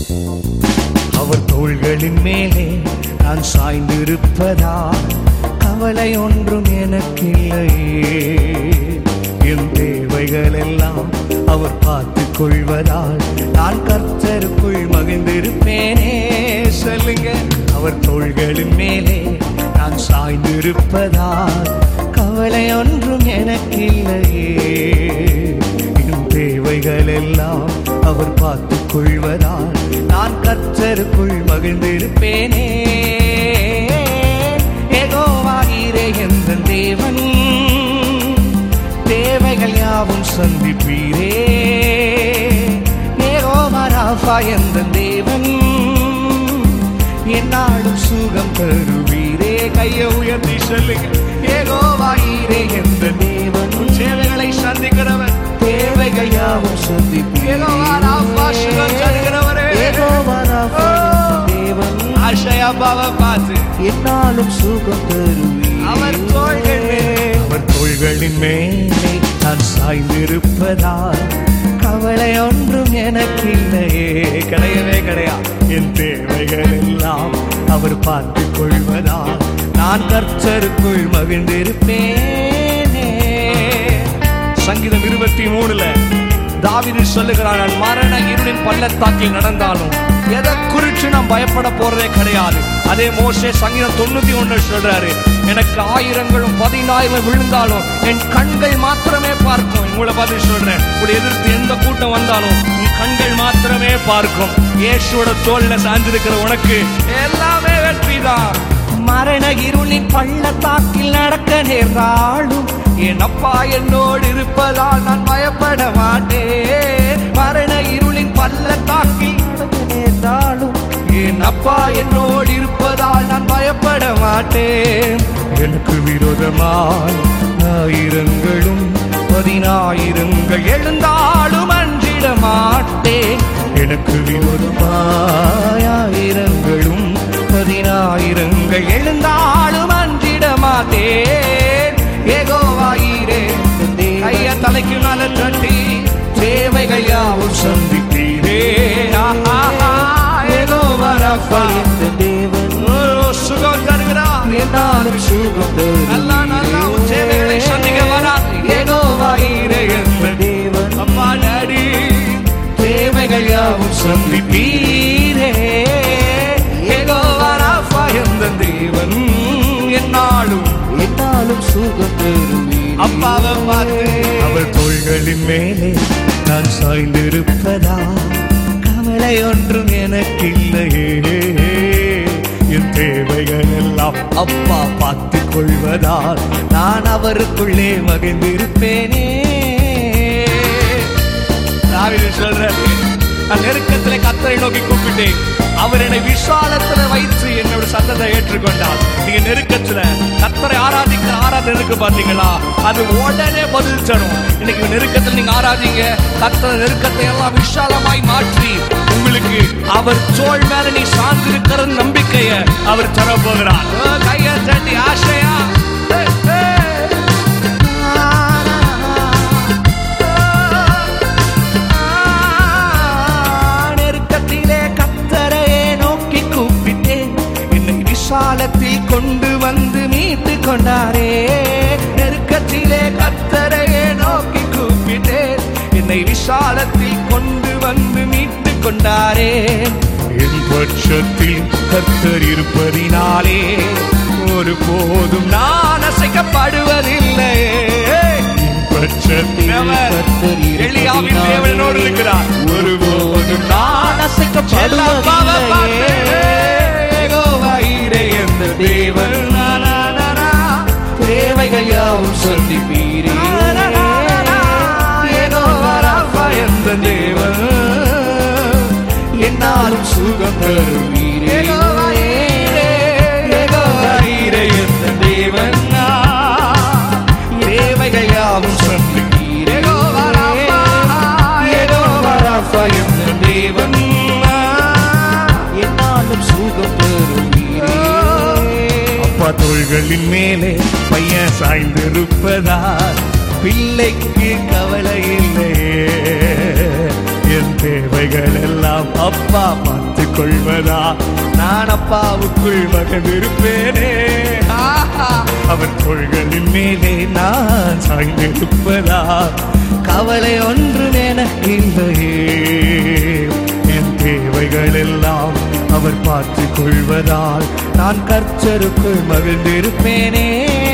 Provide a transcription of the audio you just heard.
அவர் தோள்களின் மேலே நான் சாய்ந்திருப்பதா கவலை ஒன்றும் எனக்கில்லையே என் தேவைகள் எல்லாம் அவர் பார்த்துக் கொள்வதால் நான் கர்த்தருக்குள் மகிழ்ந்திருப்பேனே சொல்லுங்க அவர் தோள்களின் மேலே நான் சாய்ந்திருப்பதால் கவலை ஒன்றும் எனக்கில்லையே என் தேவைகள் எல்லாம் அவர் பார்த்துக் கொள்வதால் நான் கர்த்தருக்குள் மகிழ்ந்திருப்பேனே ஏகோவாகிறே என்ற தேவன் தேவைகள் யாவும் சந்திப்பீரே ஏகோவா ராஃபா என்ற தேவன் என்னாலும் சுகம் தருவீரே கையை உயர்த்தி சொல்லுங்க ஏகோவாகிறே என்ற தேவன் உன் சேவைகளை சந்திக்கிறவர் தேவைகள் யாவும் சந்திப்பீரே யெகோவா ராஃபா, சுகம் தருகிறவரே. ஏகோவா ராஃபா என்ற தேவன் ஆஷையாபாவை பார்த்து என்னாலும் சுகம் தருவீரே அவர் தோள்கள் மேலே. அவர் தோள்களின் மேலே நான் சாய்ந்திருப்பதால் கவலை ஒன்றும் எனக்கில்லையே கிடையவே கிடையாது என் தேவைகள் எல்லாம் அவர் பார்த்துக் கொள்வதால் நான் கர்த்தருக்குள் மகிழ்ந்திருப்பேனே சங்கீதம் இருபத்தி மூணுல தாவீது சொல்லுகிறான் நான் மரண இருளின் பள்ளத்தாக்கில் நடந்தாலும் எதை குறித்து நான் பயப்பட போறதே கிடையாது அதே மோசே சங்கீதம் தொண்ணூத்தி ஒண்ணு சொல்றாரு எனக்கு ஆயிரங்களும் பதினாயிரம் விழுந்தாலும் என் கண்கள் மாத்திரமே பார்க்கும் உங்களை பார்த்து சொல்றேன் உங்களை எதிர்த்து எந்த கூட்டம் வந்தாலும் உன் கண்கள் மாத்திரமே பார்க்கும் இயேசுவோட தோல்ல சாஞ்சிருக்கிற உனக்கு எல்லாமே வெற்றிதான் மரண இருளின் பள்ளத்தாக்கில் நடக்க நேர்ந்தாலும் என் அப்பா என்னோடு இருப்பதால் நான் பயப்பட மாட்டேன் மரண இருளின் பள்ளத்தாக்கில் நடக்க நேர்ந்தாலும் என் அப்பா என்னோடு இருப்பதால் நான் பயப்பட மாட்டேன் எனக்கு விரோதமாய் ஆயிரங்களும் பதினாயிரங்கள் எழுந்தாலும் அஞ்சிட மாட்டேன் எனக்கு விரோதமாய் ஆயிரங்களும் பதினாயிரங்கள் எழுந்தாலும் அஞ்சிட மாட்டேன் ஏகோவாயிரே கைய தலைக்கு மேல தட்டி தேவைகள் யாவும் சந்திப்பீரே ஆஹா, யெகோவா ராஃபா. தேவன் ஓ, சுகம் தருகிறார் என்னாலும் சுகம் நல்லா நல்லா உன் சேவைகளை சந்திக்க வரா ஏகோவாயிரே என்ற தேவன் அப்பா டாடி தேவைகள் யாவும் சந்திப்பீரே ஏகோவா ராஃபா என்ற தேவன் என்னாலும் என்னாலும் சுகம் தருவீரே அப்பாவை பார்த்து அவள் தோள்களின் மேலே நான் சாய்ந்திருப்பதா கவலை ஒன்றும் எனக்கில்லையே என் தேவைகள் எல்லாம் அப்பா பார்த்துக் கொள்வதால் நான் அவருக்குள்ளே மகிழ்ந்திருப்பேனே தாவீது சொல்றாரு நான் நெருக்கத்திலே கத்தரை நோக்கி கூப்பிட்டேன் அவர் என்னை விசாலத்துல வைத்து என்னோட சத்தத்தை ஏற்றுக்கொண்டார் நீங்க நெருக்கத்துல கத்தரை ஆராதிக்கிற ஆராதனை இருக்கு பாத்தீங்களா அது உடனே பதில் தரும் இன்னைக்கு நெருக்கத்துல நீங்க ஆராதிங்க கத்தரை நெருக்கத்தை எல்லாம் விசாலமாய் மாற்றி உங்களுக்கு அவர் தோள் மேல நீ சார்ந்திருக்கிற நம்பிக்கைய அவர் தர போகிறார் ஓ, கையை தட்டி ஆசையா ஏய், ஏய். நெருக்கத்திலே கத்தரையே நோக்கி கூப்பிட்டேன் என்னை விசாலத்தில் கொண்டு வந்து மீட்டு கொண்டாரே நெருக்கத்திலே கத்தரையே நோக்கி கூப்பிட்டேன் என்னை விசாலத்தில் கொண்டு வந்து மீட்டு கொண்டாரே என் பட்சத்தில் கத்தர் இருப்பதினாலே ஒரு போதும் நான் அசைக்கப்படுவதில்லையே என் பட்சத்தில் கர்த்தர் எலியாவின் தேவனோடு இருக்கிறார் ஒருபோதும் நான் செல்லப்பாவை பார்த்து, யெகோவாயிரே என்ற தேவன் நா, நா, நா, நா. தேவைகள் யாவும் சந்திப்பீரே யெகோவா ராஃபா என்ற தேவன் என்னாலும் சுகம் தருவீரே யெகோவாயிரே, யெகோவாயிரே என்ற தேவன் நா. தேவைகள் யாவும் சந்திப்பீரே யெகோவா ராஃபா, யெகோவா ராஃபா என்ற தேவன் நா. என்னாலும் சுகம் தருவீரே அப்பா தோள்களின் மேலே பையன் சாய்ந்திருப்பதால் பிள்ளைக்கு கவலை இல்லையே என் தேவைகள் எல்லாம் அப்பா பார்த்து கொள்வதா நான் அப்பாவுக்குள் மகந்திருப்பேனே ஆஹா. அவர் கொள்களின் மேலே நான் சாய்ந்திருப்பதா கவலை ஒன்று எனக்கு இல்லையே என் தேவைகள் எல்லாம் அவர் பார்த்து கொள்வதால் நான் கர்த்தருக்குள் மகிழ்ந்திருப்பேனே